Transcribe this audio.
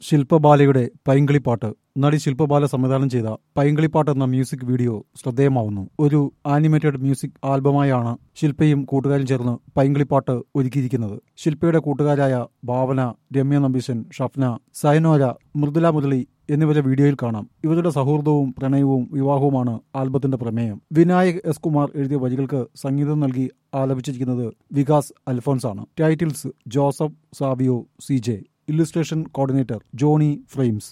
ശില്പബാലയുടെ പൈങ്കിളിപ്പാട്ട് നടി ശില്പബാല സംവിധാനം ചെയ്ത പൈങ്കിളിപ്പാട്ട് എന്ന മ്യൂസിക് വീഡിയോ ശ്രദ്ധേയമാവുന്നു ഒരു ആനിമേറ്റഡ് മ്യൂസിക് ആൽബമായാണ് ശില്പയും കൂട്ടുകാരും ചേർന്ന് പൈങ്കിളിപ്പാട്ട് ഒരുക്കിയിരിക്കുന്നത് ശില്പയുടെ കൂട്ടുകാരായ ഭാവന രമ്യ നമ്പീശൻ ഷഫ്ന സയനോര മൃദുല മുരളി എന്നിവരെ വീഡിയോയിൽ കാണാം ഇവരുടെ സൗഹൃദവും പ്രണയവും വിവാഹവുമാണ് ആൽബത്തിന്റെ പ്രമേയം വിനായക് എസ് കുമാർ എഴുതിയ വരികൾക്ക് സംഗീതം നൽകി ആലപിച്ചിരിക്കുന്നത് വികാസ് അൽഫോൻസ് ആണ് titles Joseph Sabio C J illustration coordinator Johny frames